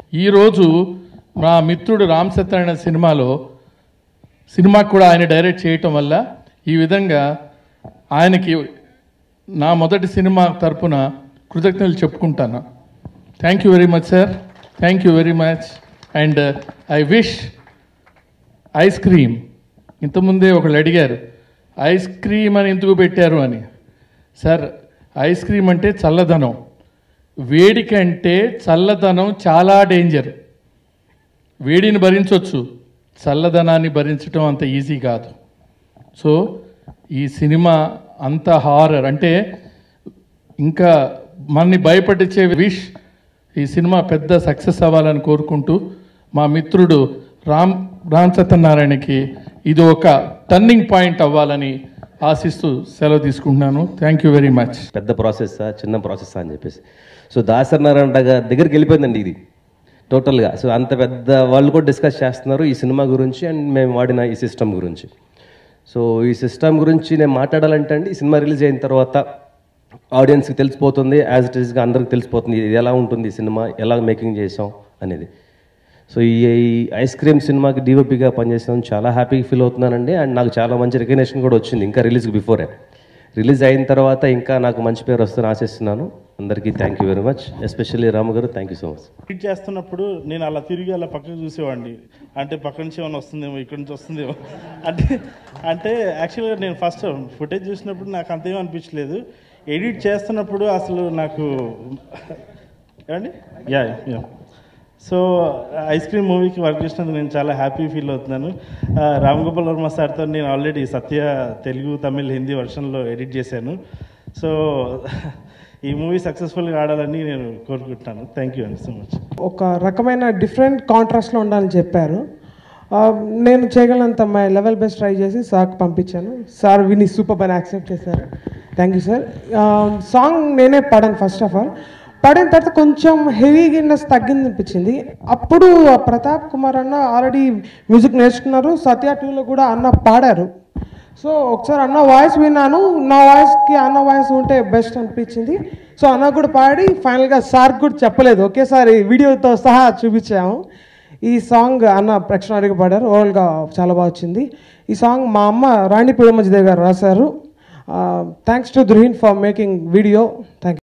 ఈరోజు మా మిత్రుడు రామ్ సత్యనారాయణ సినిమాలో సినిమాకు కూడా ఆయన డైరెక్ట్ చేయటం వల్ల ఈ విధంగా ఆయనకి నా మొదటి సినిమా తరపున కృతజ్ఞతలు చెప్పుకుంటాను thank you very much sir thank you very much and I wish ice cream ఇంతకుముందే ఒకళ్ళు అడిగారు ఐస్ క్రీమ్ అని ఎందుకు పెట్టారు అని సార్ ఐస్ క్రీమ్ అంటే చల్లదనం వేడి కంటే చల్లదనం చాలా డేంజర్ వేడిని భరించవచ్చు చల్లదనాన్ని భరించడం అంత ఈజీ కాదు సో ఈ సినిమా అంత హారర్ అంటే ఇంకా మనని భయపట్టించే విష్ ఈ సినిమా పెద్ద సక్సెస్ అవ్వాలని కోరుకుంటూ మా మిత్రుడు రామ్ రామ్ సత్యనారాయణకి ఇది ఒక టర్నింగ్ పాయింట్ అవ్వాలని ఆశిస్తూ సెలవు తీసుకుంటున్నాను థ్యాంక్ యూ వెరీ మచ్ పెద్ద ప్రాసెస్ చిన్న ప్రాసెస్ అని చెప్పేసి సో దాసరి గారి దగ్గరికి వెళ్ళిపోయిందండి ఇది టోటల్గా సో అంత పెద్ద వాళ్ళు కూడా డిస్కస్ చేస్తున్నారు ఈ సినిమా గురించి అండ్ మేము వాడిన ఈ సిస్టమ్ గురించి సో ఈ సిస్టమ్ గురించి నేను మాట్లాడాలంటే అండి ఈ సినిమా రిలీజ్ అయిన తర్వాత ఆడియన్స్కి తెలిసిపోతుంది యాజ్ ఇట్ ఈస్గా అందరికి తెలిసిపోతుంది ఇది ఎలా ఉంటుంది ఈ సినిమా ఎలా మేకింగ్ చేసాం అనేది సో ఈ ఈ ఐస్ క్రీమ్ సినిమాకి డిఓపిగా పనిచేసాను చాలా హ్యాపీగా ఫీల్ అవుతున్నానండి అండ్ నాకు చాలా మంచి రికగ్నేషన్ కూడా వచ్చింది ఇంకా రిలీజ్కి బిఫోరే రిలీజ్ అయిన తర్వాత ఇంకా నాకు మంచి పేరు వస్తుందని ఆశిస్తున్నాను అందరికీ thank you very much especially Ramu garu thank you so much treat చేస్తున్నప్పుడు నేను అలా తిరిగి అలా పక్కకు చూసేవాడిని అంటే పక్క నుంచి ఏమైనా వస్తుందేమో ఇక్కడ నుంచి వస్తుందేమో అంటే అంటే యాక్చువల్గా నేను ఫస్ట్ ఫుటేజ్ చూసినప్పుడు నాకు అంతేం అనిపించలేదు ఎడిట్ చేస్తున్నప్పుడు అసలు నాకు ఏమండి yeah yeah so ice cream మూవీకి వర్క్ చేసినందుకు నేను చాలా హ్యాపీ ఫీల్ అవుతున్నాను ఆ, రామ్ గోపాల్ వర్మ సార్తో నేను ఆల్రెడీ సత్య తెలుగు తమిళ్ హిందీ వర్షన్లో ఎడిట్ చేశాను సో ఈ మూవీ సక్సెస్ఫుల్గా ఆడాలని నేను కోరుకుంటున్నాను థ్యాంక్ యూ అండి సో మచ్ ఒక రకమైన డిఫరెంట్ కాంట్రాస్ట్లో ఉండాలని చెప్పారు ఆ, నేను చేయగలంత మై లెవెల్ బెస్ట్ ట్రై చేసి సార్కి పంపించాను సార్ విని సూపర్ అని యాక్సెప్ట్ చేశారు థ్యాంక్ యూ సార్ సాంగ్ నేనే పాడాను ఫస్ట్ ఆఫ్ ఆల్ పాడిన తర్వాత కొంచెం హెవీనెస్ తగ్గింది అనిపించింది అప్పుడు ఆ ప్రతాప్ కుమార్ అన్న ఆల్రెడీ మ్యూజిక్ నేర్చుకున్నారు సత్య టూలో కూడా అన్న పాడారు సో ఒకసారి అన్న వాయిస్ విన్నాను నా వాయిస్కి అన్న వాయిస్ ఉంటే బెస్ట్ అనిపించింది సో అన్న కూడా పాడి ఫైనల్గా సార్ కూడా చెప్పలేదు ఒకేసారి వీడియోతో సహా చూపించాము ఈ సాంగ్ అన్న ప్రేక్షణాడికి పాడారు ఓవరాల్గా చాలా బాగా వచ్చింది ఈ సాంగ్ మా అమ్మ రాణి పిడమజ్దేవ్ గారు రాశారు థ్యాంక్స్ టు ధృహీన్ ఫర్ మేకింగ్ వీడియో థ్యాంక్